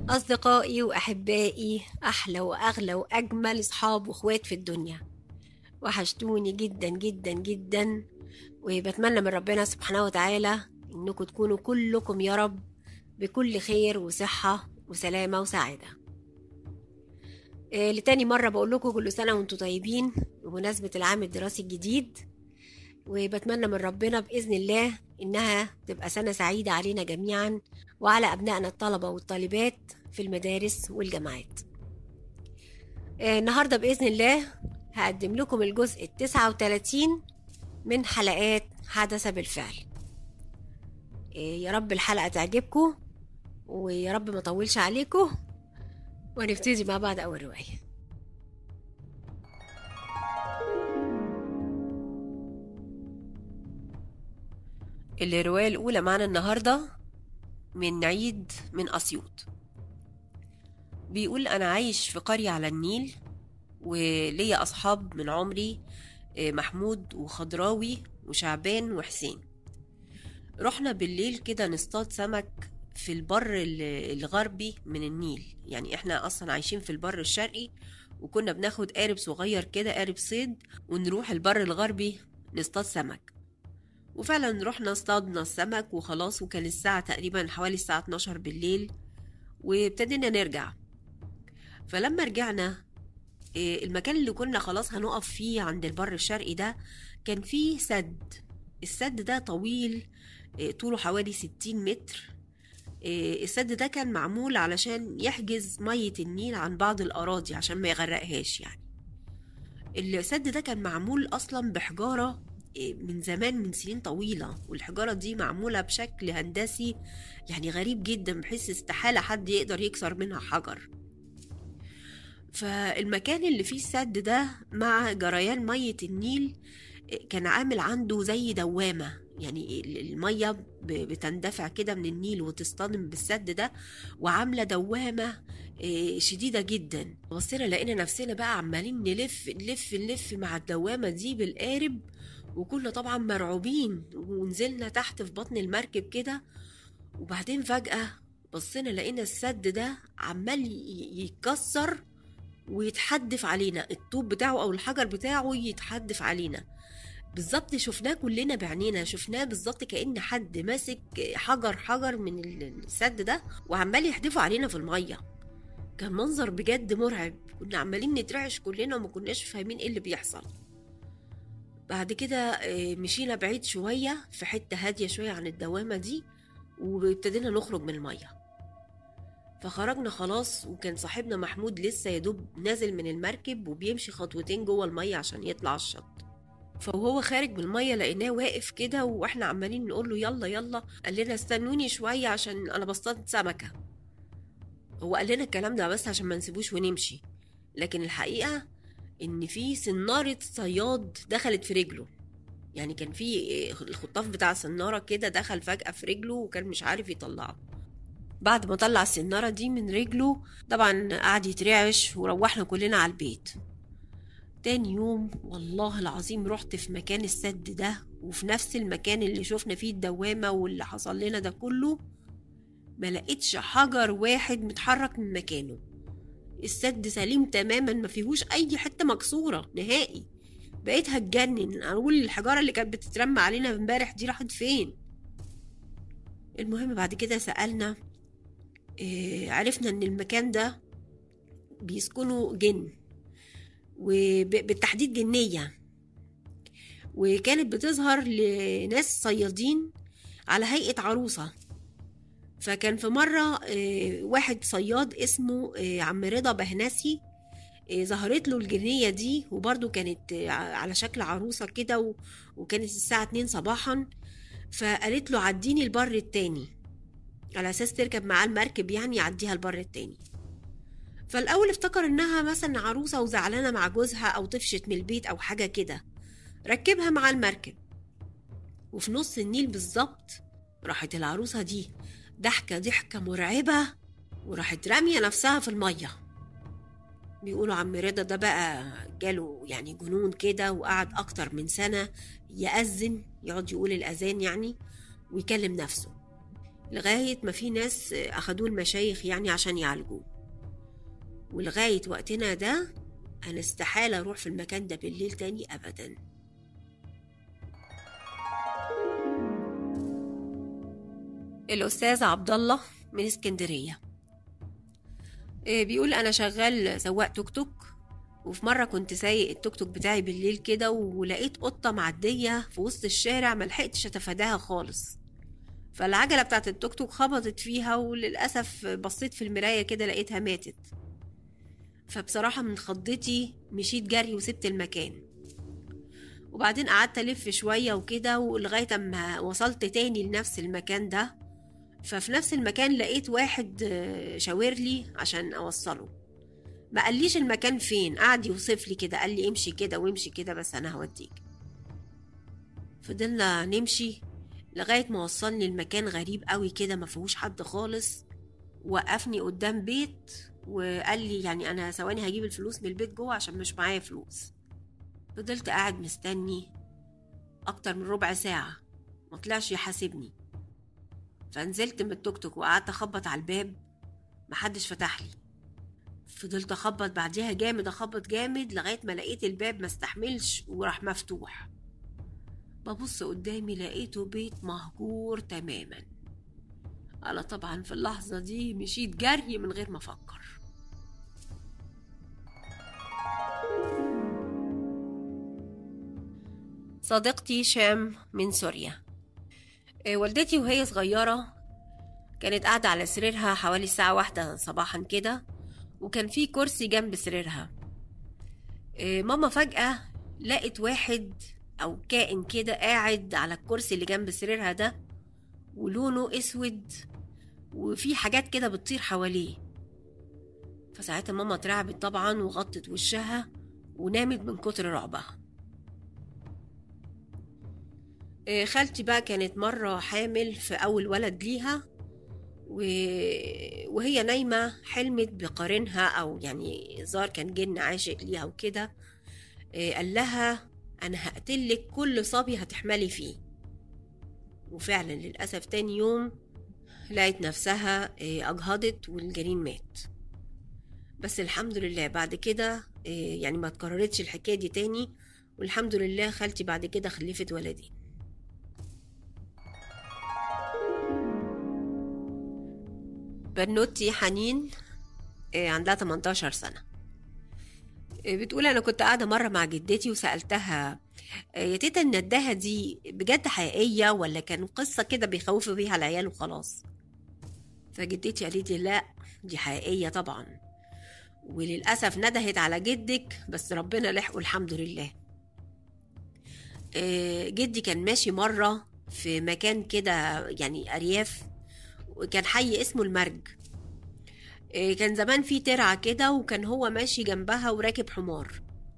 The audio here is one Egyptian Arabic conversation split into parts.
أصدقائي وأحبائي أحلى وأغلى وأجمل أصحاب وأخوات في الدنيا وحشتوني جدا جدا جدا وبتمنى من ربنا سبحانه وتعالى إنكم تكونوا كلكم يا رب بكل خير وصحة وسلامة وسعادة آه، لتاني مرة بقول لكم كل سنة وانتم طيبين بمناسبة العام الدراسي الجديد وبتمنى من ربنا بإذن الله إنها تبقى سنة سعيدة علينا جميعا وعلى أبنائنا الطلبة والطالبات في المدارس والجامعات آه، النهاردة بإذن الله هقدم لكم الجزء التسعة وتلاتين من حلقات حدث بالفعل آه، يا رب الحلقة تعجبكم ويا رب ما طولش عليكم ونبتدي مع بعض أول رواية الرواية الأولى معنا النهاردة من عيد من أسيوط بيقول أنا عايش في قرية على النيل وليا أصحاب من عمري آه، محمود وخضراوي وشعبان وحسين رحنا بالليل كده نصطاد سمك في البر ال- الغربي من النيل يعني احنا اصلا عايشين في البر الشرقي وكنا بناخد قارب صغير كده قارب صيد ونروح البر الغربي نصطاد سمك وفعلا رحنا اصطادنا السمك وخلاص وكان الساعة تقريبا حوالي الساعة 12 بالليل وابتدينا نرجع فلما رجعنا إيه، المكان اللي كنا خلاص هنقف فيه عند البر الشرقي ده كان فيه سد السد ده طويل إيه، طوله حوالي 60 متر إيه، السد ده كان معمول علشان يحجز مية النيل عن بعض الأراضي عشان ما يغرقهاش يعني السد ده كان معمول أصلا بحجارة إيه، من زمان من سنين طويلة والحجارة دي معمولة بشكل هندسي يعني غريب جدا بحيث استحالة حد يقدر يكسر منها حجر فالمكان اللي فيه السد ده مع جريان مية النيل إيه، كان عامل عنده زي دوامة يعني ال- المية ب- بتندفع كده من النيل وتصطدم بالسد ده وعاملة دوامة إيه، شديدة جدا بصينا لقينا نفسنا بقى عمالين نلف نلف نلف مع الدوامة دي بالقارب وكنا طبعا مرعوبين ونزلنا تحت في بطن المركب كده وبعدين فجأة بصينا لقينا السد ده عمال ي- يتكسر ويتحدف علينا الطوب بتاعه او الحجر بتاعه يتحدف علينا بالظبط شفناه كلنا بعينينا شفناه بالظبط كأن حد ماسك حجر حجر من ال- السد ده وعمال يحدفه علينا في المية كان منظر بجد مرعب كنا عمالين نترعش كلنا وما كناش فاهمين ايه اللي بيحصل بعد كده آه، مشينا بعيد شوية في حتة هادية شوية عن الدوامة دي وابتدينا نخرج من المية فخرجنا خلاص وكان صاحبنا محمود لسه يدوب نازل من المركب وبيمشي خطوتين جوه المية عشان يطلع على الشط فوهو خارج من المية لقيناه واقف كده واحنا عمالين نقول له يلا يلا قال لنا استنوني شوية عشان انا بصطاد سمكة هو قال لنا الكلام ده بس عشان ما نسيبوش ونمشي لكن الحقيقة ان في سنارة صياد دخلت في رجله يعني كان في الخطاف بتاع السنارة كده دخل فجأة في رجله وكان مش عارف يطلعه بعد ما طلع السنارة دي من رجله طبعا قعد يترعش وروحنا كلنا على البيت تاني يوم والله العظيم رحت في مكان السد ده وفي نفس المكان اللي شفنا فيه الدوامة واللي حصل لنا ده كله ما لقيتش حجر واحد متحرك من مكانه السد سليم تماما ما فيهوش اي حتة مكسورة نهائي بقيت هتجنن اقول الحجارة اللي كانت بتترمى علينا امبارح دي راحت فين المهم بعد كده سألنا إيه عرفنا ان المكان ده بيسكنوا جن وبالتحديد جنية وكانت بتظهر لناس صيادين على هيئة عروسة فكان في مرة آه، واحد صياد اسمه آه، عم رضا بهنسي آه، ظهرت له الجنية دي وبرضه كانت آه، على شكل عروسة كده و- وكانت الساعة 2 صباحا فقالت له عديني البر التاني على أساس تركب معاه المركب يعني يعديها البر التاني فالأول افتكر إنها مثلا عروسة وزعلانة مع جوزها أو طفشت من البيت أو حاجة كده ركبها مع المركب وفي نص النيل بالظبط راحت العروسة دي ضحكة ضحكة مرعبة وراحت رامية نفسها في المية بيقولوا عم رضا ده بقى جاله يعني جنون كده وقعد أكتر من سنة يأذن يقعد يقول الأذان يعني ويكلم نفسه لغاية ما في ناس أخدوه المشايخ يعني عشان يعالجوه ولغاية وقتنا ده أنا استحالة أروح في المكان ده بالليل تاني أبدا الأستاذ عبد الله من اسكندرية إيه، بيقول أنا شغال سواق توك توك وفي مرة كنت سايق التوك توك بتاعي بالليل كده ولقيت قطة معدية في وسط الشارع ملحقتش أتفاداها خالص فالعجلة بتاعت التوك توك خبطت فيها وللأسف بصيت في المراية كده لقيتها ماتت فبصراحة من خضتي مشيت جري وسبت المكان وبعدين قعدت ألف شوية وكده ولغاية أما وصلت تاني لنفس المكان ده ففي نفس المكان لقيت واحد آه، شاور لي عشان أوصله ما قاليش المكان فين قعد يوصف لي كده قال لي امشي كده وامشي كده بس أنا هوديك فضلنا نمشي لغاية ما وصلني المكان غريب قوي كده ما فيهوش حد خالص وقفني قدام بيت وقال لي يعني انا ثواني هجيب الفلوس من البيت جوه عشان مش معايا فلوس فضلت قاعد مستني اكتر من ربع ساعة ما طلعش يحاسبني فنزلت من التوك توك وقعدت اخبط على الباب محدش فتح لي فضلت اخبط بعديها جامد اخبط جامد لغايه ما لقيت الباب ما استحملش وراح مفتوح ببص قدامي لقيته بيت مهجور تماما انا طبعا في اللحظه دي مشيت جري من غير ما افكر صديقتي شام من سوريا إيه، والدتي وهي صغيرة كانت قاعدة على سريرها حوالي الساعة واحدة صباحا كده وكان في كرسي جنب سريرها إيه، ماما فجأة لقت واحد أو كائن كده قاعد على الكرسي اللي جنب سريرها ده ولونه أسود وفي حاجات كده بتطير حواليه فساعتها ماما اترعبت طبعا وغطت وشها ونامت من كتر رعبها إيه، خالتي بقى كانت مرة حامل في أول ولد ليها و... وهي نايمة حلمت بقارنها أو يعني زار كان جن عاشق ليها وكده إيه، قال لها أنا هقتلك كل صبي هتحملي فيه وفعلا للأسف تاني يوم لقيت نفسها إيه، أجهضت والجنين مات بس الحمد لله بعد كده إيه، يعني ما اتكررتش الحكاية دي تاني والحمد لله خالتي بعد كده خلفت ولدين بنوتي حنين إيه، عندها 18 سنة إيه، بتقول أنا كنت قاعدة مرة مع جدتي وسألتها إيه، يا تيتا النداهة دي بجد حقيقية ولا كان قصة كده بيخوفوا بيها العيال وخلاص فجدتي قالت لي لا دي حقيقية طبعا وللأسف ندهت على جدك بس ربنا لحقه الحمد لله إيه، جدي كان ماشي مرة في مكان كده يعني أرياف وكان حي اسمه المرج إيه، كان زمان في ترعة كده وكان هو ماشي جنبها وراكب حمار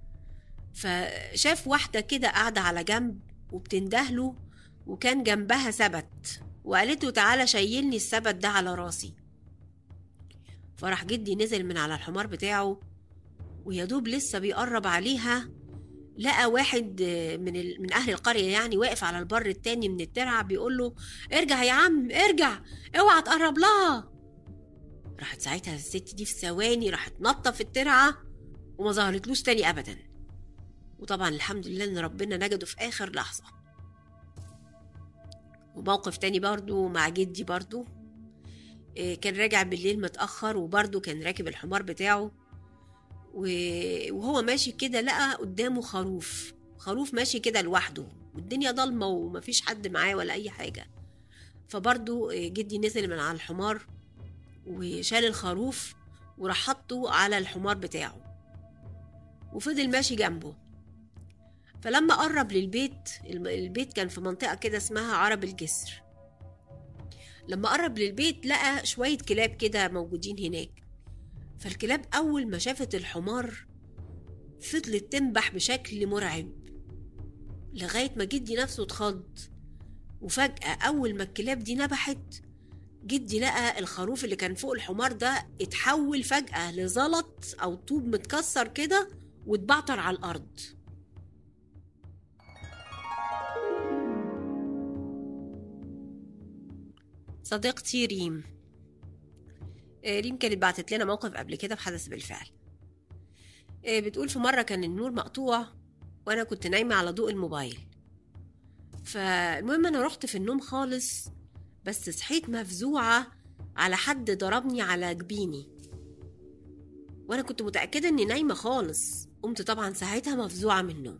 فشاف واحدة كده قاعدة على جنب وبتندهله وكان جنبها سبت وقالت له تعالى شيلني السبت ده على راسي فراح جدي نزل من على الحمار بتاعه ويا دوب لسه بيقرب عليها لقى واحد من ال... من اهل القريه يعني واقف على البر التاني من الترعه بيقول له ارجع يا عم ارجع اوعى تقرب لها راحت ساعتها الست دي في ثواني راحت نطه في الترعه وما ظهرتلوش تاني ابدا وطبعا الحمد لله ان ربنا نجده في اخر لحظه وموقف تاني برضو مع جدي برضو إيه، كان راجع بالليل متأخر وبرضو كان راكب الحمار بتاعه و- وهو ماشي كده لقى قدامه خروف خروف ماشي كده لوحده والدنيا ضلمة ومفيش حد معاه ولا أي حاجة فبرضو إيه، جدي نزل من على الحمار وشال الخروف وراح حطه على الحمار بتاعه وفضل ماشي جنبه فلما قرب للبيت الم- البيت كان في منطقة كده اسمها عرب الجسر لما قرب للبيت لقى شوية كلاب كده موجودين هناك فالكلاب أول ما شافت الحمار فضلت تنبح بشكل مرعب لغاية ما جدي نفسه اتخض وفجأة أول ما الكلاب دي نبحت جدي لقى الخروف اللي كان فوق الحمار ده اتحول فجأة لزلط أو طوب متكسر كده واتبعتر على الأرض صديقتي ريم آه، ريم كانت بعتت لنا موقف قبل كده بحدث بالفعل آه، بتقول في مرة كان النور مقطوع وأنا كنت نايمة على ضوء الموبايل فالمهم أنا رحت في النوم خالص بس صحيت مفزوعة على حد ضربني على جبيني وأنا كنت متأكدة إني نايمة خالص قمت طبعا ساعتها مفزوعة من النوم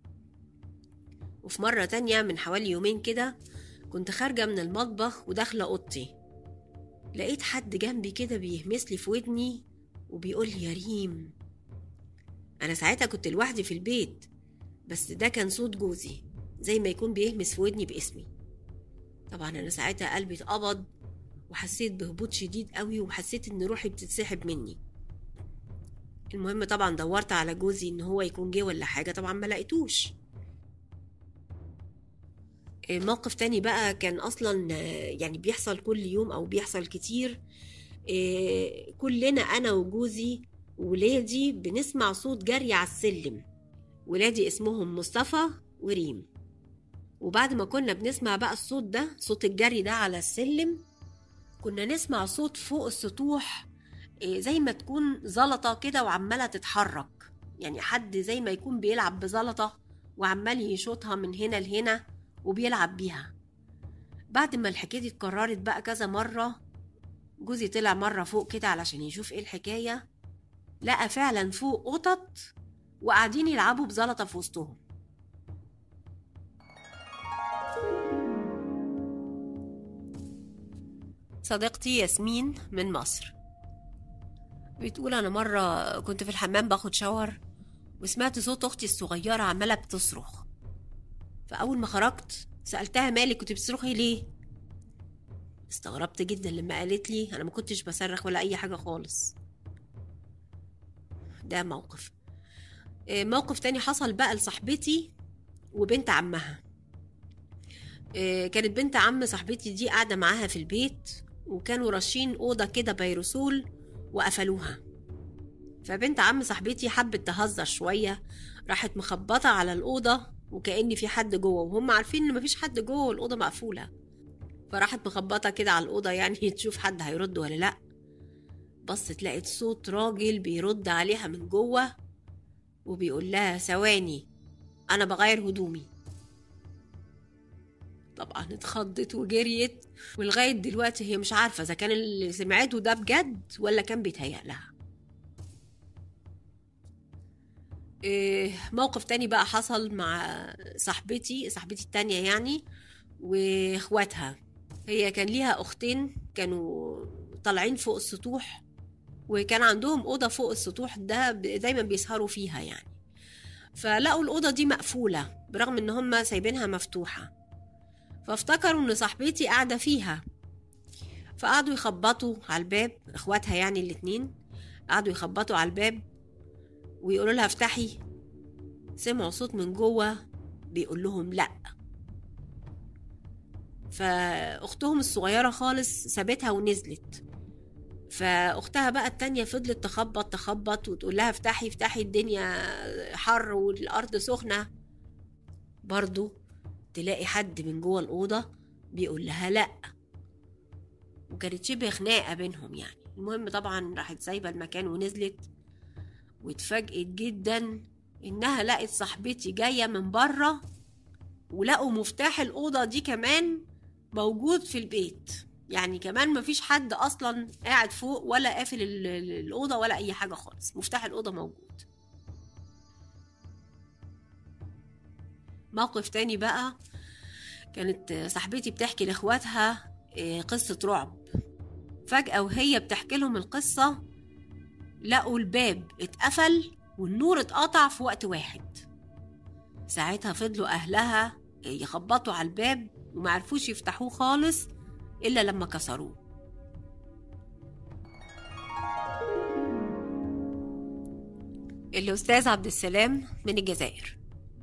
وفي مرة تانية من حوالي يومين كده كنت خارجة من المطبخ وداخلة أوضتي لقيت حد جنبي كده بيهمس لي في ودني وبيقول لي يا ريم أنا ساعتها كنت لوحدي في البيت بس ده كان صوت جوزي زي ما يكون بيهمس في ودني باسمي طبعا أنا ساعتها قلبي اتقبض وحسيت بهبوط شديد قوي وحسيت إن روحي بتتسحب مني المهم طبعا دورت على جوزي إن هو يكون جه ولا حاجة طبعا ما لقيتوش موقف تاني بقى كان اصلا يعني بيحصل كل يوم او بيحصل كتير إيه، كلنا انا وجوزي وولادي بنسمع صوت جري على السلم ولادي اسمهم مصطفى وريم وبعد ما كنا بنسمع بقى الصوت ده صوت الجري ده على السلم كنا نسمع صوت فوق السطوح إيه، زي ما تكون زلطة كده وعمالة تتحرك يعني حد زي ما يكون بيلعب بزلطة وعمال يشوطها من هنا لهنا وبيلعب بيها بعد ما الحكاية دي اتكررت بقى كذا مرة جوزي طلع مرة فوق كده علشان يشوف ايه الحكاية لقى فعلا فوق قطط وقاعدين يلعبوا بزلطة في وسطهم صديقتي ياسمين من مصر بتقول أنا مرة كنت في الحمام باخد شاور وسمعت صوت أختي الصغيرة عمالة بتصرخ فأول ما خرجت سألتها مالك كنت بتصرخي ليه استغربت جدا لما قالت لي أنا ما كنتش بصرخ ولا أي حاجة خالص ده موقف آه، موقف تاني حصل بقى لصاحبتي وبنت عمها آه، كانت بنت عم صاحبتي دي قاعدة معاها في البيت وكانوا راشين أوضة كده بيروسول وقفلوها فبنت عم صاحبتي حبت تهزر شوية راحت مخبطة على الأوضة وكأن في حد جوه وهم عارفين إن مفيش حد جوه والأوضة مقفولة فراحت مخبطة كده على الأوضة يعني تشوف حد هيرد ولا لأ بصت لقيت صوت راجل بيرد عليها من جوه وبيقول لها ثواني أنا بغير هدومي طبعا اتخضت وجريت ولغاية دلوقتي هي مش عارفة إذا كان اللي سمعته ده بجد ولا كان بيتهيأ لها إيه، موقف تاني بقى حصل مع صاحبتي صاحبتي التانية يعني واخواتها هي كان ليها اختين كانوا طالعين فوق السطوح وكان عندهم أوضة فوق السطوح ده ب- دايما بيسهروا فيها يعني فلقوا الأوضة دي مقفولة برغم إن هم سايبينها مفتوحة فافتكروا إن صاحبتي قاعدة فيها فقعدوا يخبطوا على الباب اخواتها يعني الاتنين قعدوا يخبطوا على الباب ويقولوا لها افتحي سمعوا صوت من جوه بيقول لهم لا فاختهم الصغيره خالص سابتها ونزلت فاختها بقى التانية فضلت تخبط تخبط وتقول لها افتحي افتحي الدنيا حر والارض سخنه برضو تلاقي حد من جوه الاوضه بيقول لها لا وكانت شبه خناقه بينهم يعني المهم طبعا راحت سايبه المكان ونزلت واتفاجئت جدا انها لقت صاحبتي جايه من بره ولقوا مفتاح الاوضه دي كمان موجود في البيت يعني كمان مفيش حد اصلا قاعد فوق ولا قافل ال- ال- الاوضه ولا اي حاجه خالص مفتاح الاوضه موجود موقف تاني بقى كانت صاحبتي بتحكي لاخواتها إيه، قصه رعب فجاه وهي بتحكي لهم القصه لقوا الباب اتقفل والنور اتقطع في وقت واحد ساعتها فضلوا أهلها يخبطوا على الباب ومعرفوش يفتحوه خالص إلا لما كسروه الأستاذ عبد السلام من الجزائر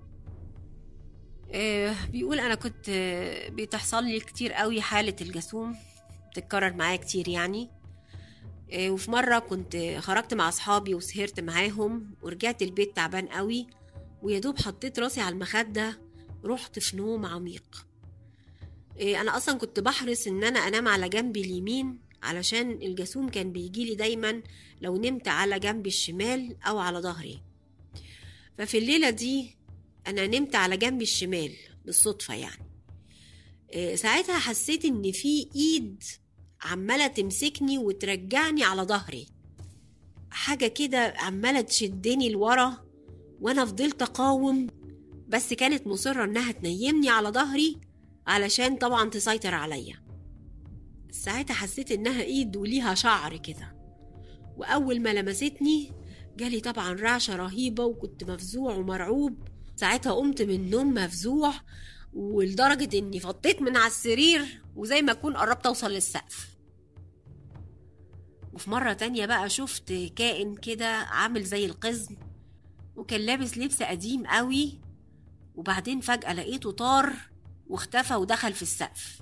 آه، بيقول أنا كنت آه، بتحصل لي كتير قوي حالة الجاسوم بتتكرر معايا كتير يعني آه، وفي مرة كنت خرجت مع أصحابي وسهرت معاهم ورجعت البيت تعبان قوي ويا دوب حطيت راسي على المخدة رحت في نوم عميق إيه، انا اصلا كنت بحرص ان انا انام على جنبي اليمين علشان الجاسوم كان بيجيلي دايما لو نمت على جنبي الشمال او على ظهري ففي الليلة دي انا نمت على جنبي الشمال بالصدفة يعني إيه، ساعتها حسيت ان في ايد عمالة تمسكني وترجعني على ظهري حاجة كده عمالة تشدني لورا وانا فضلت اقاوم بس كانت مصرة انها تنيمني على ظهري علشان طبعا تسيطر عليا ساعتها حسيت انها ايد وليها شعر كده واول ما لمستني جالي طبعا رعشة رهيبة وكنت مفزوع ومرعوب ساعتها قمت من النوم مفزوع ولدرجة اني فطيت من على السرير وزي ما اكون قربت اوصل للسقف وفي مرة تانية بقى شفت كائن كده عامل زي القزم وكان لابس لبس قديم قوي وبعدين فجأة لقيته طار واختفى ودخل في السقف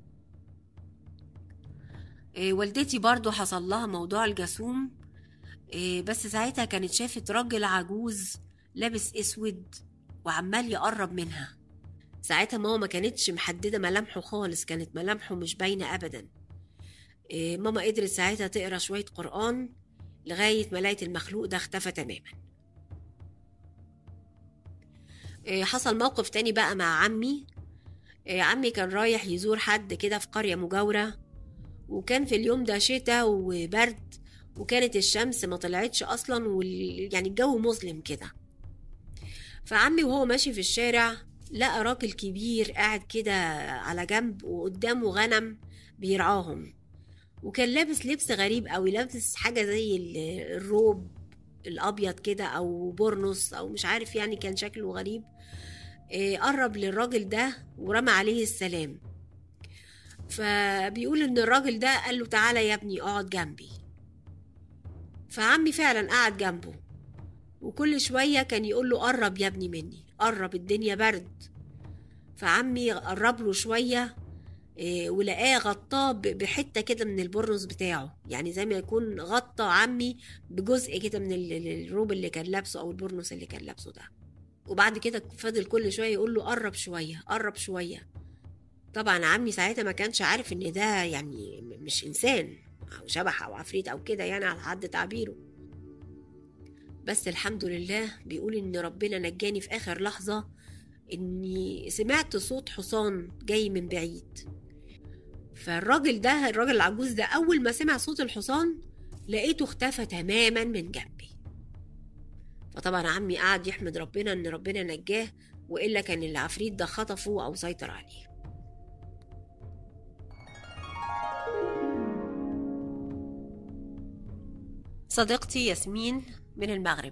إيه والدتي برضو حصل لها موضوع الجاسوم إيه بس ساعتها كانت شافت راجل عجوز لابس اسود وعمال يقرب منها ساعتها ماما ما كانتش محددة ملامحه خالص كانت ملامحه مش باينة أبدا إيه ماما قدرت ساعتها تقرا شوية قرآن لغاية ما لقيت المخلوق ده اختفى تماما إيه حصل موقف تاني بقى مع عمي إيه عمي كان رايح يزور حد كده في قرية مجاورة وكان في اليوم ده شتاء وبرد وكانت الشمس ما طلعتش اصلا وال... يعني الجو مظلم كده فعمي وهو ماشي في الشارع لقى راجل كبير قاعد كده على جنب وقدامه غنم بيرعاهم وكان لابس لبس غريب قوي لابس حاجه زي ال- الروب الابيض كده او بورنوس او مش عارف يعني كان شكله غريب إيه، قرب للراجل ده ورمى عليه السلام فبيقول ان الراجل ده قال له تعالى يا ابني اقعد جنبي فعمي فعلا قعد جنبه وكل شوية كان يقول له قرب يا ابني مني قرب الدنيا برد فعمي قرب له شوية إيه، ولقاه غطاه ب- بحتة كده من البرنس بتاعه يعني زي ما يكون غطى عمي بجزء كده من ال- ال- الروب اللي كان لابسه أو البرنس اللي كان لابسه ده وبعد كده فضل كل شوية يقول له قرب شوية قرب شوية طبعا عمي ساعتها ما كانش عارف ان ده يعني م- مش انسان او شبح او عفريت او كده يعني على حد تعبيره بس الحمد لله بيقول ان ربنا نجاني في اخر لحظة اني سمعت صوت حصان جاي من بعيد فالراجل ده الراجل العجوز ده اول ما سمع صوت الحصان لقيته اختفى تماما من جنبي فطبعا عمي قعد يحمد ربنا ان ربنا نجاه والا كان العفريت ده خطفه او سيطر عليه صديقتي ياسمين من المغرب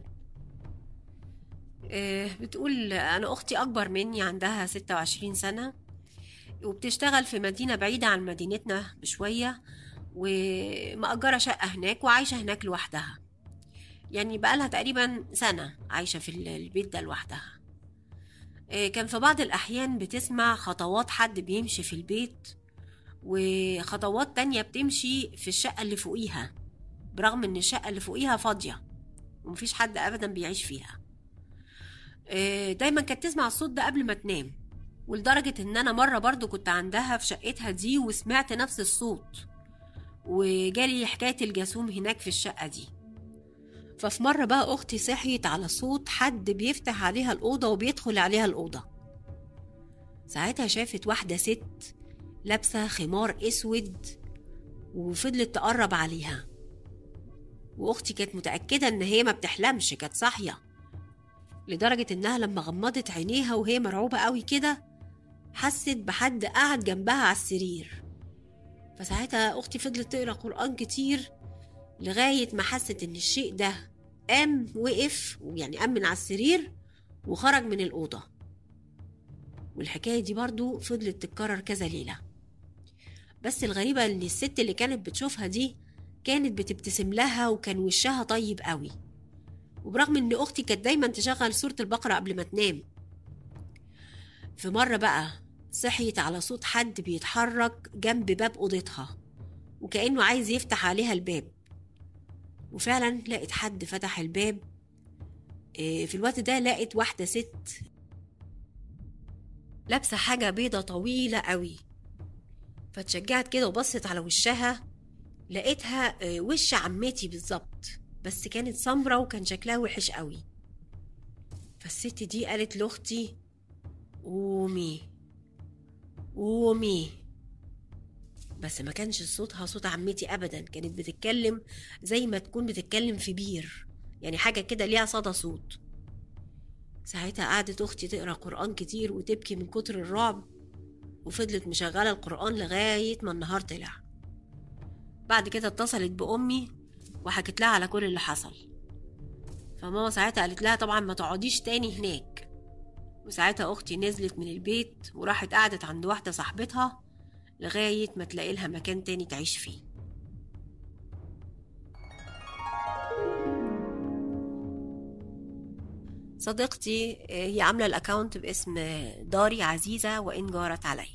آه، بتقول أنا أختي أكبر مني عندها 26 سنة وبتشتغل في مدينة بعيدة عن مدينتنا بشوية ومأجرة شقة هناك وعايشة هناك لوحدها يعني بقالها تقريبا سنة عايشة في ال- البيت ده لوحدها آه، كان في بعض الأحيان بتسمع خطوات حد بيمشي في البيت وخطوات تانية بتمشي في الشقة اللي فوقيها برغم ان الشقة اللي فوقيها فاضية ومفيش حد ابدا بيعيش فيها آه، دايما كانت تسمع الصوت ده قبل ما تنام ولدرجة ان انا مرة برضو كنت عندها في شقتها دي وسمعت نفس الصوت وجالي حكاية الجاسوم هناك في الشقة دي ففي مرة بقى أختي صحيت على صوت حد بيفتح عليها الأوضة وبيدخل عليها الأوضة ساعتها شافت واحدة ست لابسة خمار أسود وفضلت تقرب عليها واختي كانت متاكده ان هي ما بتحلمش كانت صاحيه لدرجه انها لما غمضت عينيها وهي مرعوبه قوي كده حست بحد قاعد جنبها على السرير فساعتها اختي فضلت تقرا قران كتير لغايه ما حست ان الشيء ده قام وقف يعني قام من على السرير وخرج من الاوضه والحكايه دي برضو فضلت تتكرر كذا ليله بس الغريبه ان الست اللي كانت بتشوفها دي كانت بتبتسم لها وكان وشها طيب قوي وبرغم ان اختي كانت دايما تشغل سورة البقرة قبل ما تنام في مرة بقى صحيت على صوت حد بيتحرك جنب باب اوضتها وكأنه عايز يفتح عليها الباب وفعلا لقيت حد فتح الباب إيه، في الوقت ده لقيت واحدة ست لابسة حاجة بيضة طويلة قوي فاتشجعت كده وبصت على وشها لقيتها آه، وش عمتي بالظبط بس كانت سمرة وكان شكلها وحش قوي فالست دي قالت لاختي قومي قومي بس ما كانش صوتها صوت عمتي ابدا كانت بتتكلم زي ما تكون بتتكلم في بير يعني حاجه كده ليها صدى صوت ساعتها قعدت اختي تقرا قران كتير وتبكي من كتر الرعب وفضلت مشغله القران لغايه ما النهار طلع بعد كده اتصلت بامي وحكت لها على كل اللي حصل فماما ساعتها قالت لها طبعا ما تقعديش تاني هناك وساعتها اختي نزلت من البيت وراحت قعدت عند واحده صاحبتها لغايه ما تلاقي لها مكان تاني تعيش فيه صديقتي آه، هي عامله الاكونت باسم داري عزيزه وان جارت علي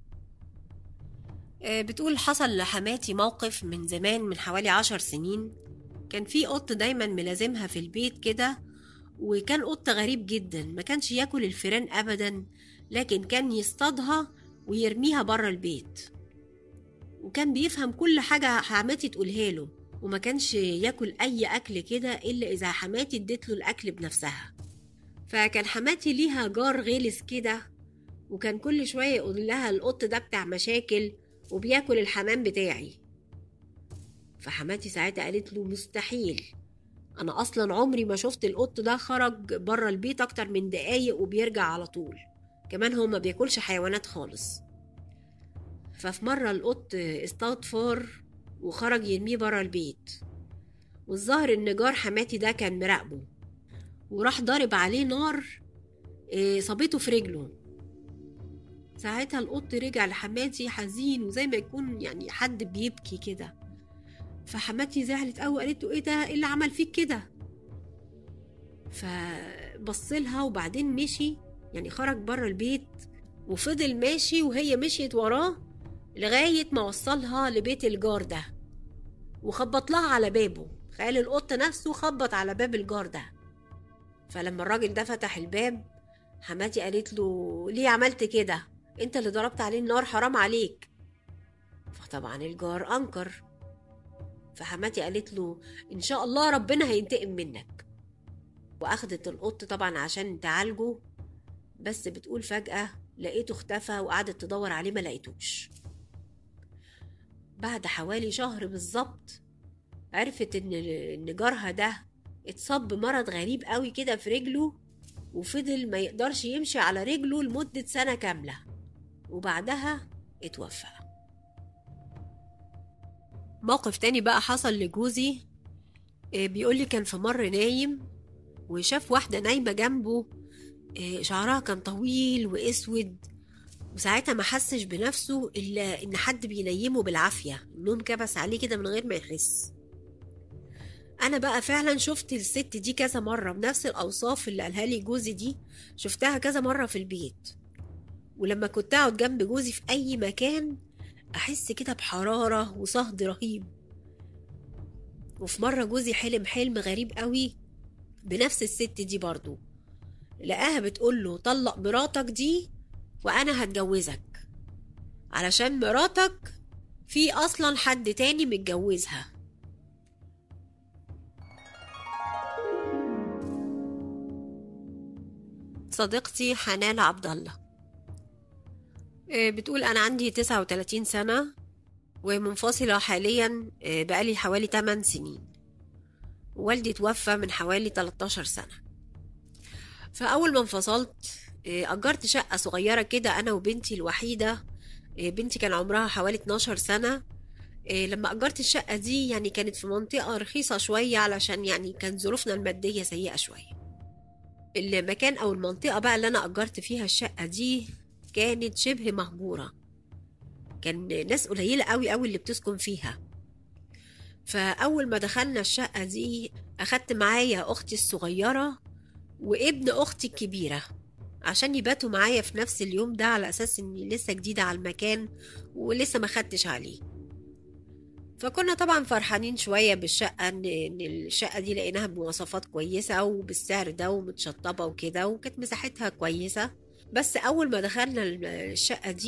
آه، بتقول حصل لحماتي موقف من زمان من حوالي عشر سنين كان في قط دايما ملازمها في البيت كده وكان قط غريب جدا ما كانش ياكل الفيران ابدا لكن كان يصطادها ويرميها بره البيت وكان بيفهم كل حاجة حماتي تقولها له وما كانش ياكل أي أكل كده إلا إذا حماتي اديت له الأكل بنفسها فكان حماتي ليها جار غلس كده وكان كل شوية يقول لها القط ده بتاع مشاكل وبياكل الحمام بتاعي فحماتي ساعتها قالت له مستحيل أنا أصلا عمري ما شفت القط ده خرج بره البيت أكتر من دقايق وبيرجع على طول كمان هو ما بياكلش حيوانات خالص ففي مرة القط اصطاد فار وخرج يرميه برا البيت والظاهر ان جار حماتي ده كان مراقبه وراح ضارب عليه نار إيه، صابته في رجله ساعتها القط رجع لحماتي حزين وزي ما يكون يعني حد بيبكي كده فحماتي زعلت قوي قالت له ايه ده ايه اللي عمل فيك كده فبصلها وبعدين مشي يعني خرج بره البيت وفضل ماشي وهي مشيت وراه لغاية ما وصلها لبيت الجار ده وخبط لها على بابه خيال القط نفسه خبط على باب الجار ده فلما الراجل ده فتح الباب حماتي قالت له ليه عملت كده انت اللي ضربت عليه النار حرام عليك فطبعا الجار انكر فحماتي قالت له ان شاء الله ربنا هينتقم منك واخدت القط طبعا عشان تعالجه بس بتقول فجأة لقيته اختفى وقعدت تدور عليه ما لقيتوش بعد حوالي شهر بالظبط عرفت ان ان جارها ده اتصاب بمرض غريب قوي كده في رجله وفضل ما يقدرش يمشي على رجله لمدة سنة كاملة وبعدها اتوفى موقف تاني بقى حصل لجوزي آه، بيقولي كان في مرة نايم وشاف واحدة نايمة جنبه آه، شعرها كان طويل واسود وساعتها ما حسش بنفسه الا ان حد بينيمه بالعافيه النوم كبس عليه كده من غير ما يحس انا بقى فعلا شفت الست دي كذا مره بنفس الاوصاف اللي قالها لي جوزي دي شفتها كذا مره في البيت ولما كنت اقعد جنب جوزي في اي مكان احس كده بحراره وصهد رهيب وفي مره جوزي حلم حلم غريب قوي بنفس الست دي برضو لقاها بتقول له طلق مراتك دي وانا هتجوزك علشان مراتك في اصلا حد تاني متجوزها صديقتي حنان عبد الله آه، بتقول انا عندي 39 سنة ومنفصلة حاليا آه، بقالي حوالي 8 سنين والدي توفى من حوالي 13 سنة فأول ما انفصلت آه، أجرت شقة صغيرة كده أنا وبنتي الوحيدة آه، بنتي كان عمرها حوالي 12 سنة آه، لما أجرت الشقة دي يعني كانت في منطقة رخيصة شوية علشان يعني كان ظروفنا المادية سيئة شوية المكان أو المنطقة بقى اللي أنا أجرت فيها الشقة دي كانت شبه مهجورة كان ناس قليلة قوي قوي اللي بتسكن فيها فأول ما دخلنا الشقة دي أخدت معايا أختي الصغيرة وابن أختي الكبيرة عشان يباتوا معايا في نفس اليوم ده على أساس إني لسه جديدة على المكان ولسه ما خدتش عليه فكنا طبعا فرحانين شوية بالشقة إن إن الشقة دي لقيناها بمواصفات كويسة وبالسعر ده ومتشطبة وكده وكانت مساحتها كويسة بس أول ما دخلنا الشقة دي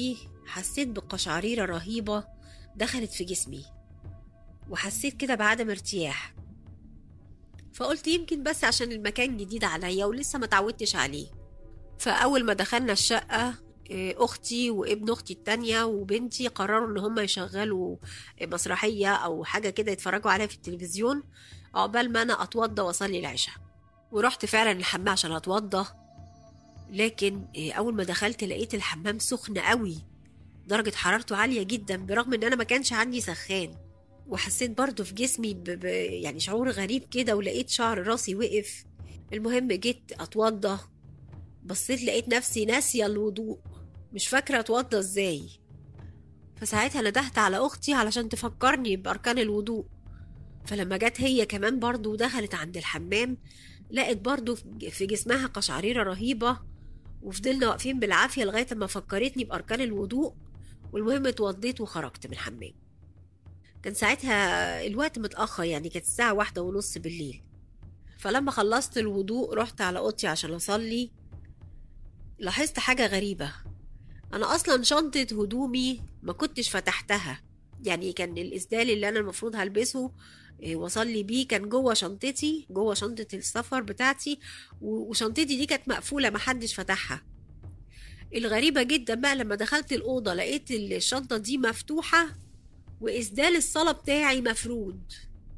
حسيت بقشعريرة رهيبة دخلت في جسمي وحسيت كده بعدم ارتياح فقلت يمكن بس عشان المكان جديد عليا ولسه ما تعودتش عليه فأول ما دخلنا الشقة إيه، أختي وابن أختي التانية وبنتي قرروا إن هم يشغلوا مسرحية أو حاجة كده يتفرجوا عليها في التلفزيون عقبال ما أنا أتوضى وأصلي العشاء ورحت فعلا الحمام عشان أتوضى لكن إيه، أول ما دخلت لقيت الحمام سخن قوي درجة حرارته عالية جدا برغم إن أنا ما كانش عندي سخان وحسيت برضو في جسمي ب... ب... يعني شعور غريب كده ولقيت شعر راسي وقف المهم جيت أتوضى بصيت لقيت نفسي ناسية الوضوء مش فاكرة أتوضى إزاي فساعتها ندهت على أختي علشان تفكرني بأركان الوضوء فلما جت هي كمان برضو ودخلت عند الحمام لقت برضو في جسمها قشعريرة رهيبة وفضلنا واقفين بالعافية لغاية ما فكرتني بأركان الوضوء والمهم اتوضيت وخرجت من الحمام كان ساعتها الوقت متأخر يعني كانت الساعة واحدة ونص بالليل فلما خلصت الوضوء رحت على أوضتي عشان أصلي لاحظت حاجة غريبة أنا أصلا شنطة هدومي ما كنتش فتحتها يعني كان الإسدال اللي أنا المفروض هلبسه إيه، واصلي بيه كان جوه شنطتي جوه شنطة السفر بتاعتي و- وشنطتي دي كانت مقفولة محدش فتحها الغريبة جدا بقى لما دخلت الأوضة لقيت الشنطة دي مفتوحة وإسدال الصلاة بتاعي مفرود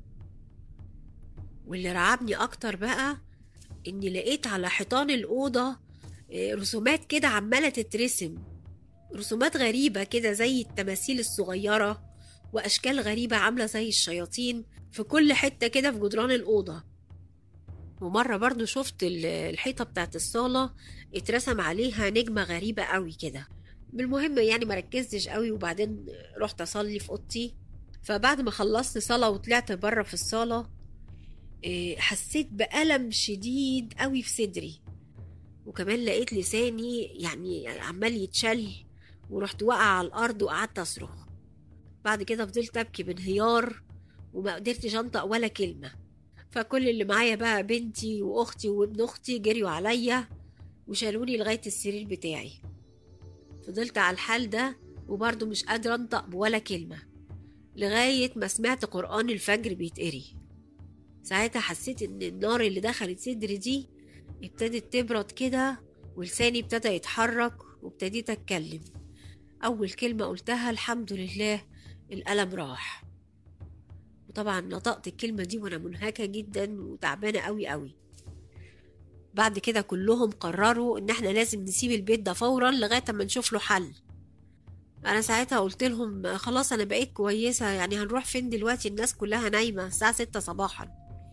واللي رعبني أكتر بقى إني لقيت على حيطان الأوضة آه، رسومات كده عمالة تترسم رسومات غريبة كده زي التماثيل الصغيرة وأشكال غريبة عاملة زي الشياطين في كل حتة كده في جدران الأوضة ومرة برضو شفت ال- الحيطة بتاعت الصالة اترسم عليها نجمة غريبة قوي كده بالمهم يعني مركزتش قوي وبعدين رحت أصلي في أوضتي فبعد ما خلصت صلاة وطلعت بره في الصالة إيه، حسيت بألم شديد قوي في صدري وكمان لقيت لساني يعني عمال يتشل ورحت واقعة على الأرض وقعدت أصرخ بعد كده فضلت أبكي بانهيار وما قدرتش أنطق ولا كلمة فكل اللي معايا بقى بنتي وأختي وابن أختي جريوا عليا وشالوني لغاية السرير بتاعي فضلت على الحال ده وبرضه مش قادرة أنطق بولا كلمة لغاية ما سمعت قرآن الفجر بيتقري ساعتها حسيت إن النار اللي دخلت صدري دي ابتدت تبرد كده ولساني ابتدى يتحرك وابتديت أتكلم أول كلمة قلتها الحمد لله الألم راح وطبعا نطقت الكلمة دي وأنا منهكة جدا وتعبانة قوي قوي بعد كده كلهم قرروا إن احنا لازم نسيب البيت ده فورا لغاية ما نشوف له حل أنا ساعتها قلت لهم خلاص أنا بقيت كويسة يعني هنروح فين دلوقتي الناس كلها نايمة الساعة ستة صباحا